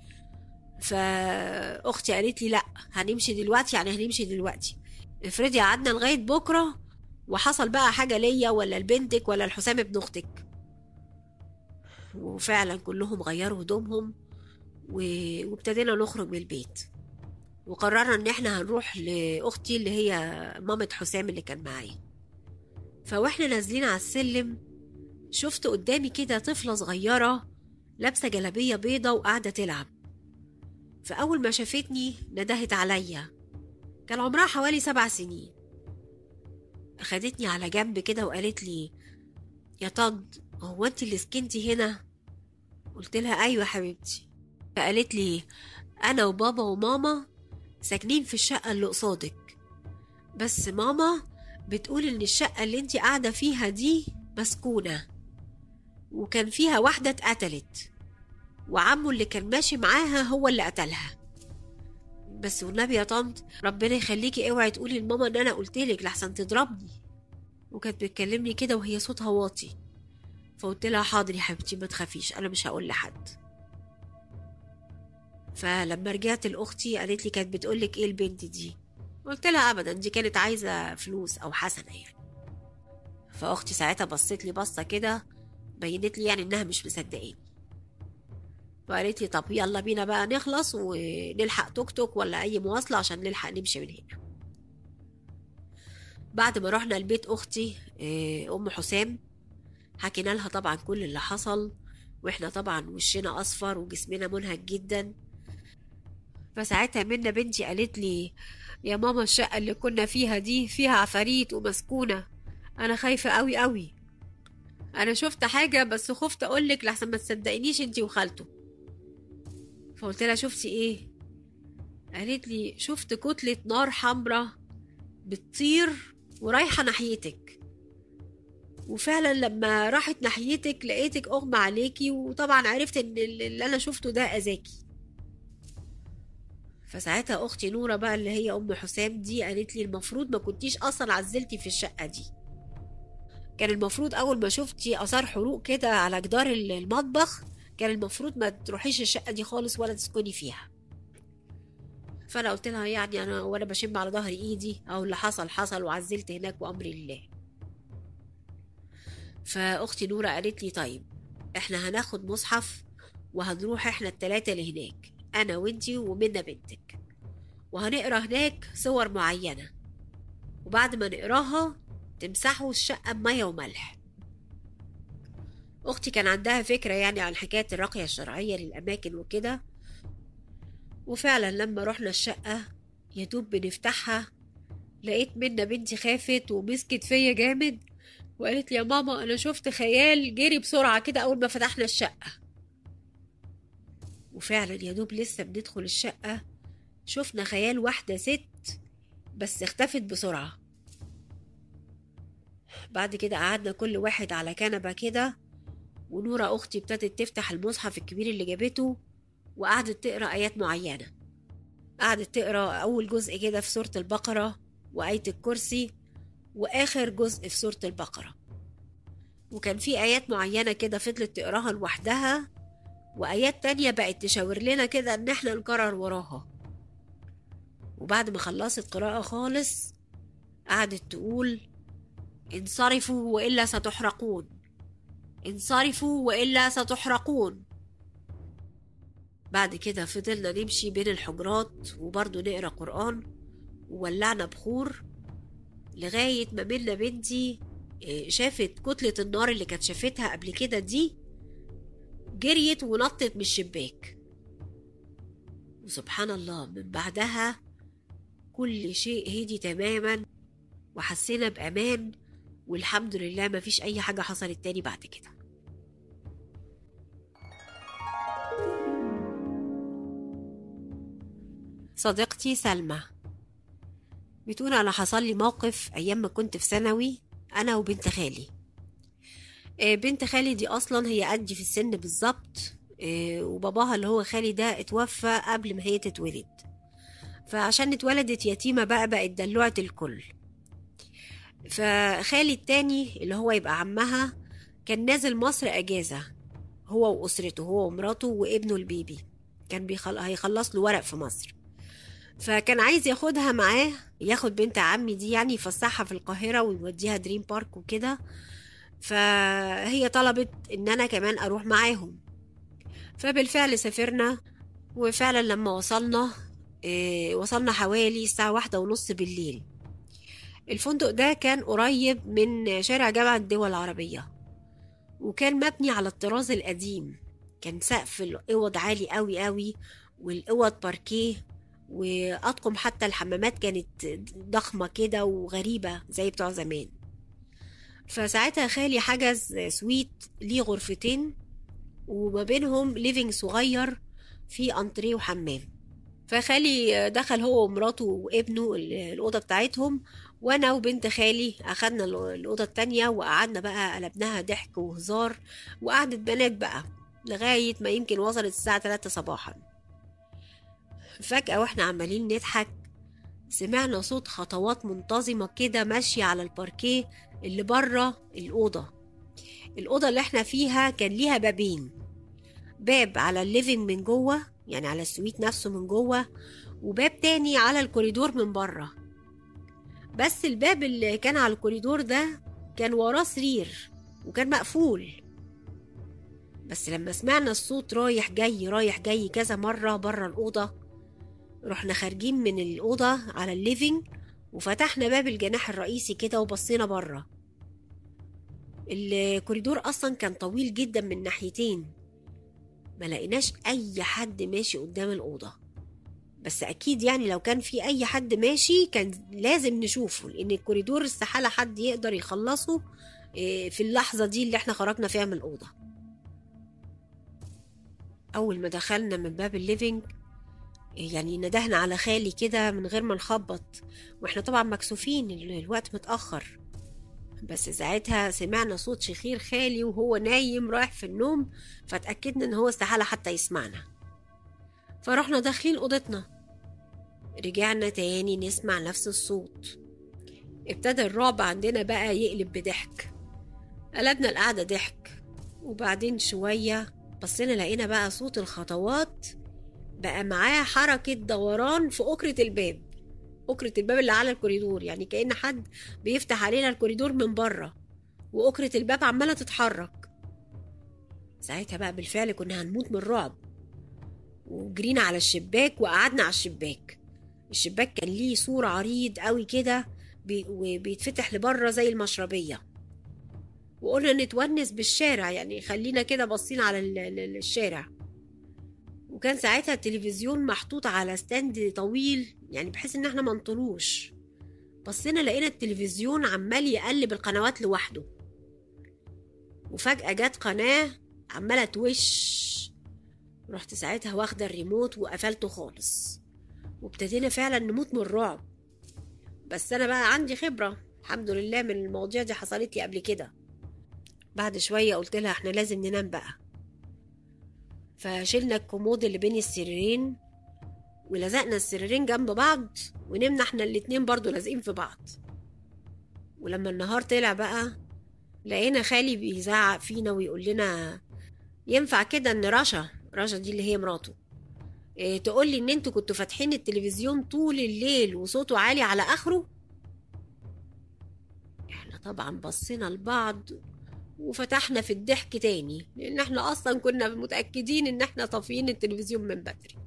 فأختي قالت لي لأ هنمشي دلوقتي يعني هنمشي دلوقتي افرضي قعدنا لغاية بكرة وحصل بقى حاجة ليا ولا لبنتك ولا لحسام ابن أختك وفعلا كلهم غيروا هدومهم و- وابتدينا نخرج من البيت وقررنا ان احنا هنروح لاختي اللي هي مامة حسام اللي كان معايا فواحنا نازلين على السلم شفت قدامي كده طفلة صغيرة لابسة جلابية بيضة وقاعدة تلعب فأول ما شافتني ندهت عليا كان عمرها حوالي سبع سنين أخدتني على جنب كده وقالت لي يا طد هو انت اللي سكنتي هنا قلت لها ايوه يا حبيبتي فقالت لي انا وبابا وماما ساكنين في الشقه اللي قصادك بس ماما بتقول ان الشقه اللي انت قاعده فيها دي مسكونه وكان فيها واحده اتقتلت وعمه اللي كان ماشي معاها هو اللي قتلها بس والنبي يا طنط ربنا يخليكي اوعي تقولي لماما ان انا قلتلك لحسن تضربني وكانت بتكلمني كده وهي صوتها واطي فقلت لها حاضر يا حبيبتي ما تخافيش انا مش هقول لحد فلما رجعت لاختي قالت لي كانت بتقول لك ايه البنت دي قلت لها ابدا دي كانت عايزه فلوس او حسنه يعني فاختي ساعتها بصت لي بصه كده بينت لي يعني انها مش مصدقاني وقالت لي طب يلا بينا بقى نخلص ونلحق توك توك ولا اي مواصله عشان نلحق نمشي من هنا بعد ما رحنا لبيت اختي إيه، ام حسام حكينا لها طبعا كل اللي حصل واحنا طبعا وشنا اصفر وجسمنا منهك جدا فساعتها منا بنتي قالت لي يا ماما الشقة اللي كنا فيها دي فيها عفاريت ومسكونة انا خايفه قوي قوي انا شفت حاجه بس خفت اقولك لحسن ما تصدقينيش انتي وخالته فقلت لها شفتي ايه قالت لي شفت كتله نار حمراء بتطير ورايحه ناحيتك وفعلا لما راحت ناحيتك لقيتك اغمى عليكي وطبعا عرفت ان اللي انا شفته ده اذاكي فساعتها اختي نوره بقى اللي هي ام حسام دي قالت لي المفروض ما كنتيش اصلا عزلتي في الشقه دي كان المفروض اول ما شفتي اثار حروق كده على جدار المطبخ كان المفروض ما تروحيش الشقه دي خالص ولا تسكني فيها فانا قلت لها يعني انا وانا بشم على ظهر ايدي او اللي حصل حصل وعزلت هناك وامر الله فاختي نوره قالت لي طيب احنا هناخد مصحف وهنروح احنا التلاتة لهناك انا وانتي ومنى بنتك وهنقرا هناك صور معينه وبعد ما نقراها تمسحوا الشقه بميه وملح اختي كان عندها فكره يعني عن حكايه الرقيه الشرعيه للاماكن وكده وفعلا لما رحنا الشقه يا دوب بنفتحها لقيت منى بنتي خافت ومسكت فيا جامد وقالت لي يا ماما انا شفت خيال جري بسرعه كده اول ما فتحنا الشقه وفعلا يا دوب لسه بندخل الشقه شفنا خيال واحده ست بس اختفت بسرعه بعد كده قعدنا كل واحد على كنبه كده ونورة أختي ابتدت تفتح المصحف الكبير اللي جابته وقعدت تقرا آيات معينة قعدت تقرا أول جزء كده في سورة البقرة وآية الكرسي وآخر جزء في سورة البقرة وكان في آيات معينة كده فضلت تقراها لوحدها وآيات تانية بقت تشاور لنا كده إن إحنا نكرر وراها وبعد ما خلصت قراءة خالص قعدت تقول انصرفوا وإلا ستحرقون انصرفوا وإلا ستحرقون بعد كده فضلنا نمشي بين الحجرات وبرضه نقرا قرآن وولعنا بخور لغاية ما منى بنتي شافت كتلة النار اللي كانت شافتها قبل كده دي جريت ونطت من الشباك وسبحان الله من بعدها كل شيء هدي تماما وحسينا بأمان والحمد لله مفيش أي حاجة حصلت تاني بعد كده صديقتي سلمى بتقول أنا حصل لي موقف أيام ما كنت في ثانوي أنا وبنت خالي بنت خالي دي أصلا هي قدي في السن بالظبط وباباها اللي هو خالي ده اتوفى قبل ما هي تتولد فعشان اتولدت يتيمة بقى بقت دلوعة الكل فخالي التاني اللي هو يبقى عمها كان نازل مصر أجازة هو وأسرته هو ومراته وابنه البيبي كان بيخل... هيخلص له ورق في مصر فكان عايز ياخدها معاه ياخد بنت عمي دي يعني يفسحها في القاهرة ويوديها دريم بارك وكده فهي طلبت ان انا كمان اروح معاهم فبالفعل سافرنا وفعلا لما وصلنا إيه وصلنا حوالي الساعة واحدة ونص بالليل الفندق ده كان قريب من شارع جامعة الدول العربية وكان مبني على الطراز القديم كان سقف الأوض عالي قوي قوي والأوض باركيه وأطقم حتى الحمامات كانت ضخمة كده وغريبة زي بتوع زمان فساعتها خالي حجز سويت ليه غرفتين وما بينهم ليفينج صغير فيه انتريه وحمام فخالي دخل هو ومراته وابنه الأوضة بتاعتهم وأنا وبنت خالي أخدنا الأوضة التانية وقعدنا بقى قلبناها ضحك وهزار وقعدت بنات بقى لغاية ما يمكن وصلت الساعة 3 صباحا فجأة واحنا عمالين نضحك سمعنا صوت خطوات منتظمة كده ماشية على الباركيه اللي بره الأوضة الأوضة اللي احنا فيها كان ليها بابين باب على الليفينج من جوه يعني على السويت نفسه من جوه وباب تاني على الكوريدور من بره بس الباب اللي كان على الكوريدور ده كان وراه سرير وكان مقفول بس لما سمعنا الصوت رايح جاي رايح جاي كذا مرة بره الأوضة رحنا خارجين من الأوضة على الليفينج وفتحنا باب الجناح الرئيسي كده وبصينا بره الكوريدور أصلا كان طويل جدا من ناحيتين ما لقيناش أي حد ماشي قدام الأوضة بس اكيد يعني لو كان في اي حد ماشي كان لازم نشوفه لان الكوريدور استحالة حد يقدر يخلصه إيه، في اللحظة دي اللي احنا خرجنا فيها من الأوضة أول ما دخلنا من باب الليفينج إيه، يعني ندهنا على خالي كده من غير ما نخبط واحنا طبعا مكسوفين ال- الوقت متأخر بس ساعتها سمعنا صوت شخير خالي وهو نايم رايح في النوم فاتأكدنا ان هو استحالة حتى يسمعنا فرحنا داخلين أوضتنا رجعنا تاني نسمع نفس الصوت ابتدى الرعب عندنا بقى يقلب بضحك قلبنا القعدة ضحك وبعدين شوية بصينا لقينا بقى صوت الخطوات بقى معاه حركة دوران في أكرة الباب أكرة الباب اللي على الكوريدور يعني كأن حد بيفتح علينا الكوريدور من بره وأكرة الباب عمالة تتحرك ساعتها بقى بالفعل كنا هنموت من الرعب وجرينا على الشباك وقعدنا على الشباك الشباك كان ليه سور عريض قوي كده بي- وبيتفتح لبره زي المشربية وقلنا نتونس بالشارع يعني خلينا كده باصين على ال- ال- الشارع وكان ساعتها التلفزيون محطوط على ستاند طويل يعني بحيث ان احنا ما نطلوش بصينا لقينا التلفزيون عمال يقلب القنوات لوحده وفجأة جت قناة عمالة توش رحت ساعتها واخدة الريموت وقفلته خالص وابتدينا فعلا نموت من الرعب بس انا بقى عندي خبرة الحمد لله من المواضيع دي حصلت لي قبل كده بعد شوية قلت لها احنا لازم ننام بقى فشلنا الكومود اللي بين السريرين ولزقنا السريرين جنب بعض ونمنا احنا الاتنين برضو لازقين في بعض ولما النهار طلع بقى لقينا خالي بيزعق فينا ويقول لنا ينفع كده ان رشا رشا دي اللي هي مراته إيه تقول لي ان انتوا كنتوا فاتحين التلفزيون طول الليل وصوته عالي على اخره احنا طبعا بصينا لبعض وفتحنا في الضحك تاني لان احنا اصلا كنا متاكدين ان احنا طافيين التلفزيون من بدري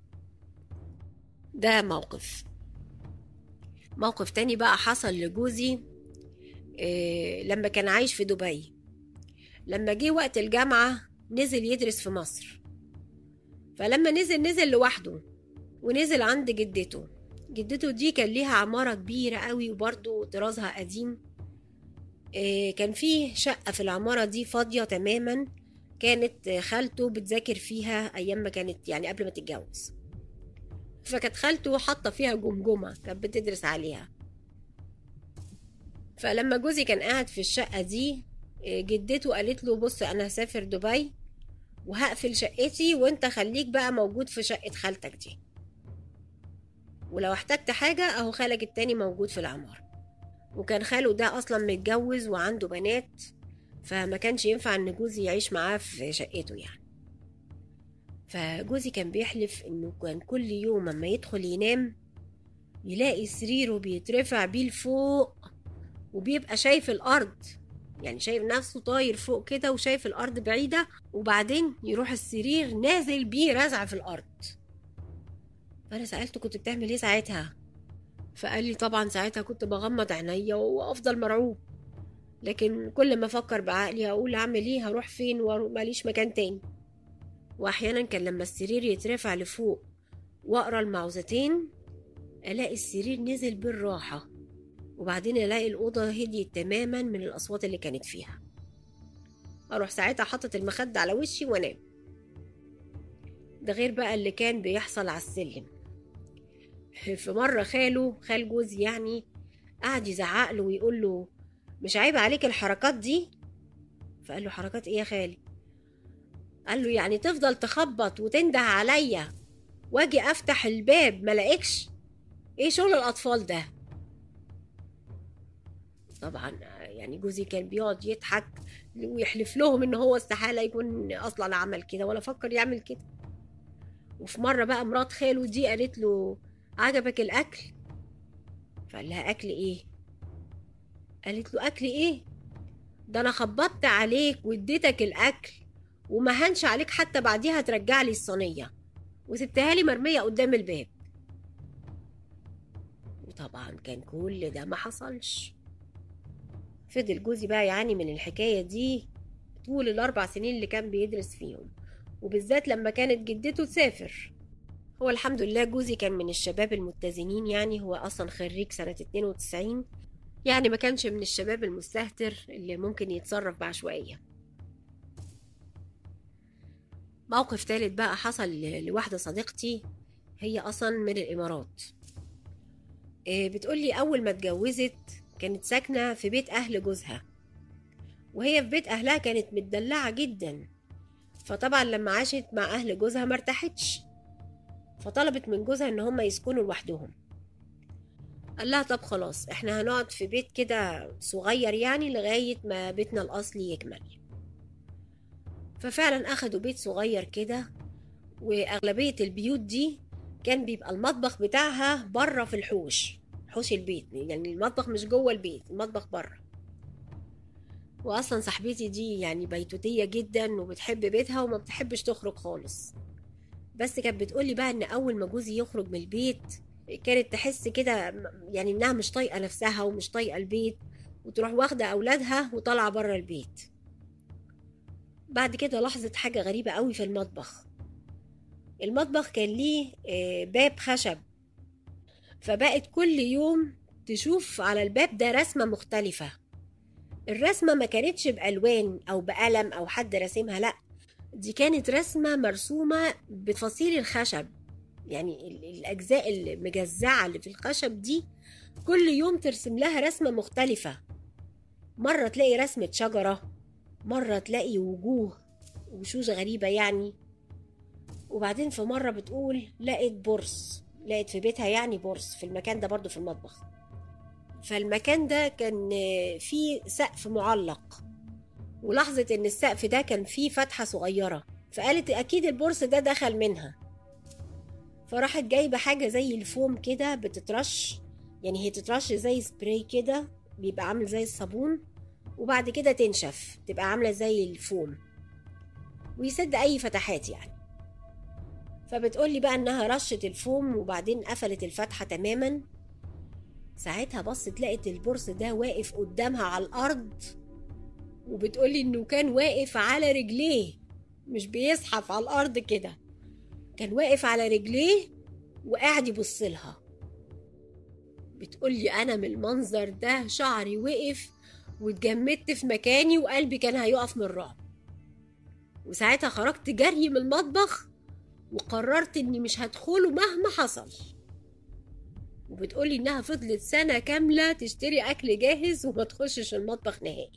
ده موقف موقف تاني بقى حصل لجوزي إيه لما كان عايش في دبي لما جه وقت الجامعة نزل يدرس في مصر فلما نزل نزل لوحده ونزل عند جدته جدته دي كان ليها عمارة كبيرة قوي وبرضه طرازها قديم إيه كان فيه شقة في العمارة دي فاضية تماما كانت خالته بتذاكر فيها أيام ما كانت يعني قبل ما تتجوز فكانت خالته حاطة فيها جمجمة كانت بتدرس عليها فلما جوزي كان قاعد في الشقة دي إيه، جدته قالت له بص أنا هسافر دبي وهقفل شقتي وانت خليك بقى موجود في شقة خالتك دي ولو احتجت حاجة اهو خالك التاني موجود في العمارة وكان خاله ده اصلا متجوز وعنده بنات فما كانش ينفع ان جوزي يعيش معاه في شقته يعني فجوزي كان بيحلف انه كان كل يوم اما يدخل ينام يلاقي سريره بيترفع بيه لفوق وبيبقى شايف الارض يعني شايف نفسه طاير فوق كده وشايف الارض بعيده وبعدين يروح السرير نازل بيه رزع في الارض فانا سالته كنت بتعمل ايه ساعتها فقال لي طبعا ساعتها كنت بغمض عينيا وافضل مرعوب لكن كل ما افكر بعقلي اقول اعمل ايه هروح فين وماليش مكان تاني واحيانا كان لما السرير يترفع لفوق واقرا المعوذتين الاقي السرير نزل بالراحه وبعدين الاقي الاوضه هديت تماما من الاصوات اللي كانت فيها اروح ساعتها حاطط المخدة على وشي وانام ده غير بقى اللي كان بيحصل على السلم في مرة خاله خال جوزي يعني قعد يزعق له ويقول له مش عيب عليك الحركات دي فقال له حركات ايه يا خالي قال له يعني تفضل تخبط وتنده عليا واجي افتح الباب ملاقيكش ايه شغل الاطفال ده طبعا يعني جوزي كان بيقعد يضحك ويحلف لهم ان هو استحاله يكون اصلا عمل كده ولا فكر يعمل كده وفي مره بقى مرات خاله دي قالت له عجبك الاكل فقال لها اكل ايه قالت له اكل ايه ده انا خبطت عليك واديتك الاكل وما هنش عليك حتى بعديها ترجع لي الصينيه وسبتها لي مرميه قدام الباب وطبعا كان كل ده ما حصلش فضل جوزي بقى يعاني من الحكايه دي طول الاربع سنين اللي كان بيدرس فيهم وبالذات لما كانت جدته تسافر هو الحمد لله جوزي كان من الشباب المتزنين يعني هو أصلا خريج سنة 92 يعني ما كانش من الشباب المستهتر اللي ممكن يتصرف بعشوائية موقف تالت بقى حصل ل- لواحدة صديقتي هي أصلا من الإمارات إيه، بتقولي أول ما اتجوزت كانت ساكنة في بيت أهل جوزها وهي في بيت أهلها كانت متدلعة جدا فطبعا لما عاشت مع أهل جوزها مرتاحتش فطلبت من جوزها إن هما يسكنوا لوحدهم قال لها طب خلاص احنا هنقعد في بيت كده صغير يعني لغاية ما بيتنا الأصلي يكمل ففعلا أخدوا بيت صغير كده وأغلبية البيوت دي كان بيبقى المطبخ بتاعها بره في الحوش حوش البيت يعني المطبخ مش جوه البيت المطبخ بره واصلا صاحبتي دي يعني بيتوتيه جدا وبتحب بيتها وما بتحبش تخرج خالص بس كانت بتقولي بقى ان اول ما جوزي يخرج من البيت كانت تحس كده يعني انها مش طايقه نفسها ومش طايقه البيت وتروح واخده اولادها وطالعه بره البيت بعد كده لاحظت حاجه غريبه قوي في المطبخ المطبخ كان ليه آه، باب خشب فبقت كل يوم تشوف على الباب ده رسمة مختلفة الرسمة ما كانتش بألوان أو بقلم أو حد راسمها لأ دي كانت رسمة مرسومة بفصيل الخشب يعني ال- الأجزاء المجزعة اللي في الخشب دي كل يوم ترسم لها رسمة مختلفة مرة تلاقي رسمة شجرة مرة تلاقي وجوه وشوش غريبة يعني وبعدين في مرة بتقول لقيت برص لقيت في بيتها يعني برص في المكان ده برضو في المطبخ فالمكان ده كان آه، فيه سقف معلق ولاحظت ان السقف ده كان فيه فتحة صغيرة فقالت اكيد البرص ده دخل منها فراحت جايبة حاجة زي الفوم كده بتترش يعني هي تترش زي سبراي كده بيبقى عامل زي الصابون وبعد كده تنشف تبقى عاملة زي الفوم ويسد أي فتحات يعني فبتقولي بقى إنها رشت الفوم وبعدين قفلت الفتحة تماما ساعتها بصت لقت البرص ده واقف قدامها على الأرض وبتقولي إنه كان واقف على رجليه مش بيزحف على الأرض كده كان واقف على رجليه وقاعد يبص لها بتقولي أنا من المنظر ده شعري وقف واتجمدت في مكاني وقلبي كان هيقف من الرعب وساعتها خرجت جري من المطبخ وقررت اني مش هدخله مهما حصل وبتقولي انها فضلت سنة كاملة تشتري اكل جاهز وما تخشش المطبخ نهائي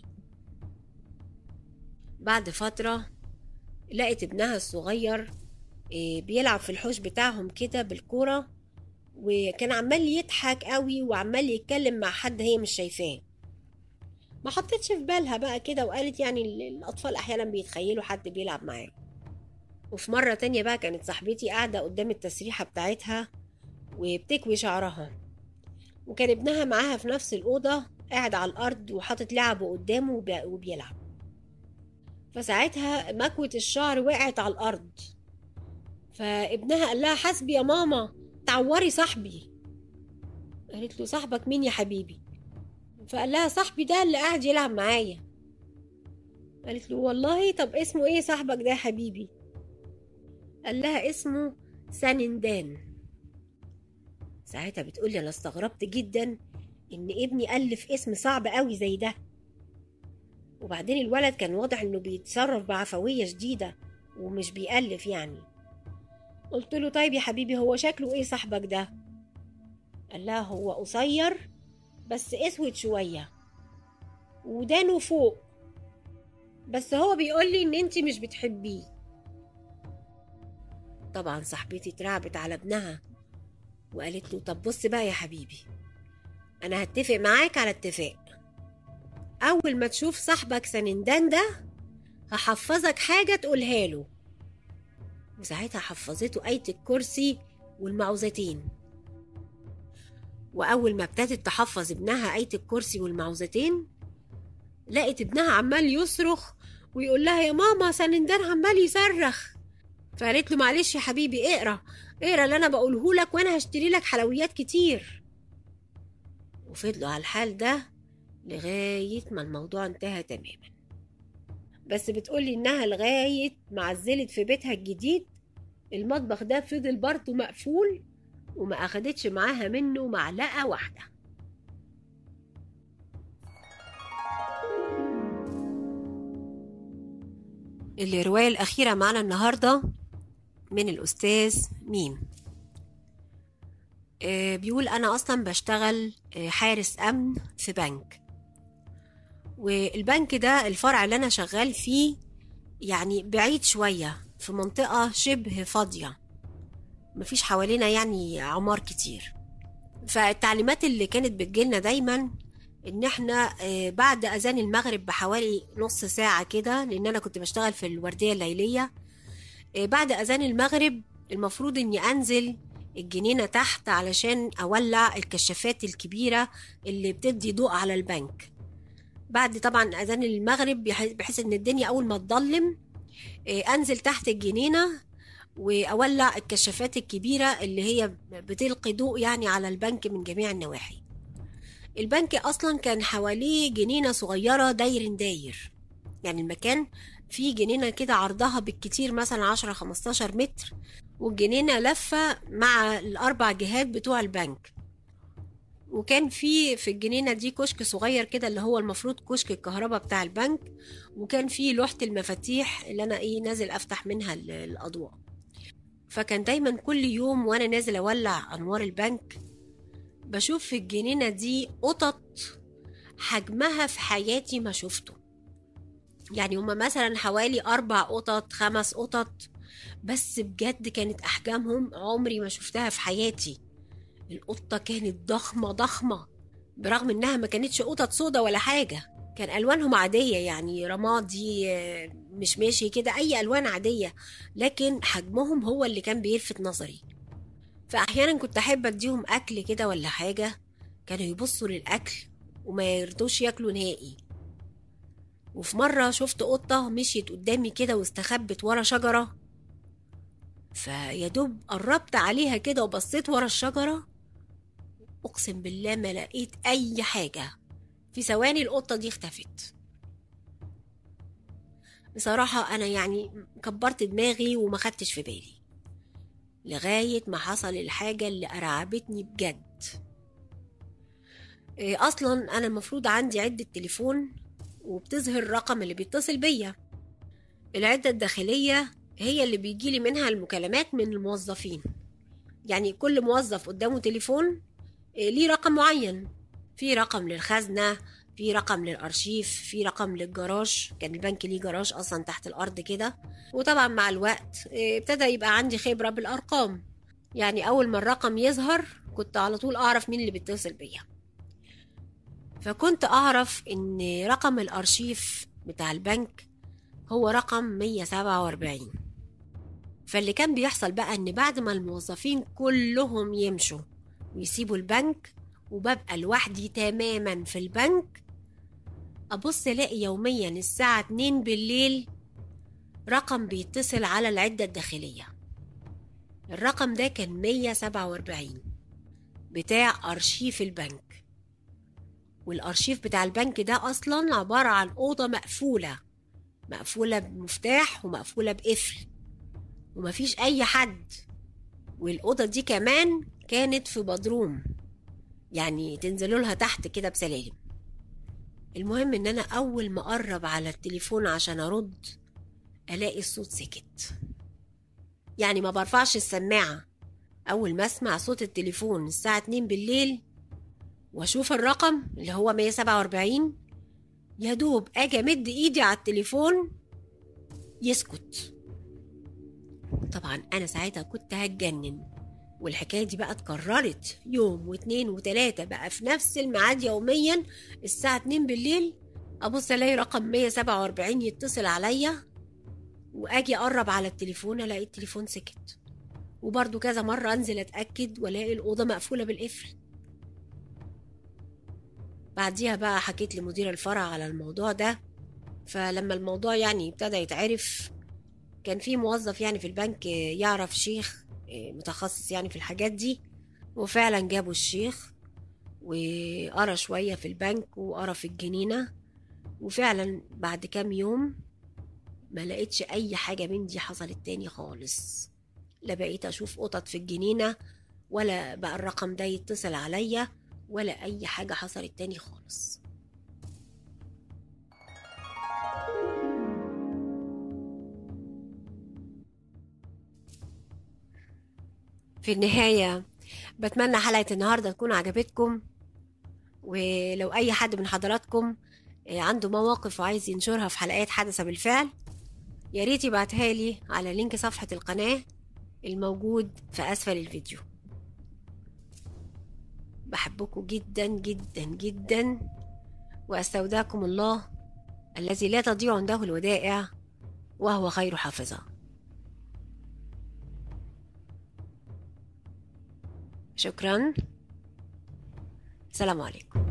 بعد فترة لقت ابنها الصغير إيه، بيلعب في الحوش بتاعهم كده بالكورة وكان عمال يضحك قوي وعمال يتكلم مع حد هي مش شايفاه ما حطتش في بالها بقى كده وقالت يعني ال- الأطفال أحيانا بيتخيلوا حد بيلعب معاه وفي مرة تانية بقى كانت صاحبتي قاعدة قدام التسريحة بتاعتها وبتكوي شعرها وكان ابنها معاها في نفس الأوضة قاعد على الأرض وحاطط لعبه قدامه وبي- وبيلعب فساعتها مكوة الشعر وقعت على الأرض فابنها قال لها حسبي يا ماما تعوري صاحبي قالت له صاحبك مين يا حبيبي فقال لها صاحبي ده اللي قاعد يلعب معايا قالت له والله طب اسمه ايه صاحبك ده يا حبيبي قال لها اسمه سانندان ساعتها بتقولي انا استغربت جدا ان ابني الف اسم صعب قوي زي ده وبعدين الولد كان واضح انه بيتصرف بعفويه شديده ومش بيألف يعني قلت له طيب يا حبيبي هو شكله ايه صاحبك ده قال لها هو قصير بس اسود شويه ودانه فوق بس هو بيقول لي ان انت مش بتحبيه طبعا صاحبتي اترعبت على ابنها وقالت له طب بص بقى يا حبيبي انا هتفق معاك على اتفاق اول ما تشوف صاحبك سنندان ده هحفظك حاجه تقولها له وساعتها حفظته آية الكرسي والمعوذتين وأول ما ابتدت تحفظ ابنها آية الكرسي والمعوذتين لقت ابنها عمال يصرخ ويقول لها يا ماما سنندان عمال يصرخ فقالت له معلش يا حبيبي اقرا اقرا اللي انا بقوله لك وانا هشتري لك حلويات كتير وفضلوا على الحال ده لغاية ما الموضوع انتهى تماما بس بتقولي انها لغاية ما عزلت في بيتها الجديد المطبخ ده فضل برضه مقفول وما أخدتش معاها منه معلقة واحدة الرواية الأخيرة معنا النهاردة من الأستاذ ميم آه، بيقول أنا أصلا بشتغل آه، حارس أمن في بنك والبنك ده الفرع اللي أنا شغال فيه يعني بعيد شوية في منطقة شبه فاضية مفيش حوالينا يعني عمار كتير فالتعليمات اللي كانت بتجيلنا دايما ان احنا آه، بعد اذان المغرب بحوالي نص ساعة كده لان انا كنت بشتغل في الوردية الليلية آه، بعد اذان المغرب المفروض اني انزل الجنينة تحت علشان اولع الكشافات الكبيرة اللي بتدي ضوء على البنك بعد طبعا اذان المغرب بح- بحيث ان الدنيا اول ما تضلم آه، انزل تحت الجنينة واولع الكشافات الكبيرة اللي هي بتلقي ضوء يعني على البنك من جميع النواحي البنك اصلا كان حواليه جنينة صغيرة داير داير يعني المكان فيه جنينة كده عرضها بالكتير مثلا 10 15 متر والجنينة لفة مع الأربع جهات بتوع البنك وكان في في الجنينة دي كشك صغير كده اللي هو المفروض كشك الكهرباء بتاع البنك وكان في لوحة المفاتيح اللي أنا إيه نازل أفتح منها ال- الأضواء فكان دايما كل يوم وأنا نازل أولع أنوار البنك بشوف في الجنينة دي قطط حجمها في حياتي ما شفته يعني هما مثلا حوالي أربع قطط خمس قطط بس بجد كانت أحجامهم عمري ما شفتها في حياتي القطة كانت ضخمة ضخمة برغم إنها ما كانتش قطط سودا ولا حاجة كان ألوانهم عادية يعني رمادي آه، مش ماشي كده أي ألوان عادية لكن حجمهم هو اللي كان بيلفت نظري فأحيانا كنت أحب أديهم أكل كده ولا حاجة كانوا يبصوا للأكل وما يرضوش ياكلوا نهائي وفي مرة شفت قطة مشيت قدامي كده واستخبت ورا شجرة فيدوب قربت عليها كده وبصيت ورا الشجرة أقسم بالله ما لقيت أي حاجة في ثواني القطة دي اختفت بصراحة أنا يعني كبرت دماغي وما خدتش في بالي لغاية ما حصل الحاجة اللي أرعبتني بجد إيه، أصلا أنا المفروض عندي عدة تليفون وبتظهر الرقم اللي بيتصل بيا العدة الداخلية هي اللي بيجيلي منها المكالمات من الموظفين يعني كل موظف قدامه تليفون إيه، ليه رقم معين في رقم للخزنة في رقم للأرشيف في رقم للجراج كان البنك ليه جراج أصلا تحت الأرض كده وطبعا مع الوقت إيه، ابتدى يبقى عندي خبرة بالأرقام يعني أول ما الرقم يظهر كنت على طول أعرف مين اللي بيتصل بيا فكنت أعرف إن رقم الأرشيف بتاع البنك هو رقم 147 فاللي كان بيحصل بقى إن بعد ما الموظفين كلهم يمشوا ويسيبوا البنك وببقى لوحدي تماما في البنك أبص ألاقي يوميا الساعة 2 بالليل رقم بيتصل على العدة الداخلية الرقم ده كان 147 بتاع أرشيف البنك والأرشيف بتاع البنك ده أصلا عبارة عن أوضة مقفولة مقفولة بمفتاح ومقفولة بقفل ومفيش أي حد والأوضة دي كمان كانت في بدروم يعني تنزلوا لها تحت كده بسلالم المهم ان انا اول ما اقرب على التليفون عشان ارد الاقي الصوت سكت يعني ما برفعش السماعة اول ما اسمع صوت التليفون الساعة 2 بالليل واشوف الرقم اللي هو 147 يا دوب اجي امد ايدي على التليفون يسكت طبعا انا ساعتها كنت هتجنن والحكاية دي بقى اتكررت يوم واتنين وتلاتة بقى في نفس الميعاد يوميا الساعة اتنين بالليل أبص ألاقي رقم 147 يتصل عليا وأجي أقرب على التليفون ألاقي التليفون سكت وبرضه كذا مرة أنزل أتأكد وألاقي الأوضة مقفولة بالقفل بعديها بقى حكيت لمدير الفرع على الموضوع ده فلما الموضوع يعني ابتدى يتعرف كان في موظف يعني في البنك يعرف شيخ متخصص يعني في الحاجات دي وفعلا جابوا الشيخ وقرا شوية في البنك وقرا في الجنينة وفعلا بعد كام يوم ما لقيتش أي حاجة من دي حصلت تاني خالص لا بقيت اشوف قطط في الجنينة ولا بقى الرقم ده يتصل عليا ولا اي حاجة حصلت تاني خالص في النهاية بتمنى حلقة النهاردة تكون عجبتكم ولو أي حد من حضراتكم عنده مواقف وعايز ينشرها في حلقات حدث بالفعل يا ريت يبعتها لي على لينك صفحة القناة الموجود في أسفل الفيديو بحبكم جدا جدا جدا وأستودعكم الله الذي لا تضيع عنده الودائع وهو خير حافظة شكرا السلام عليكم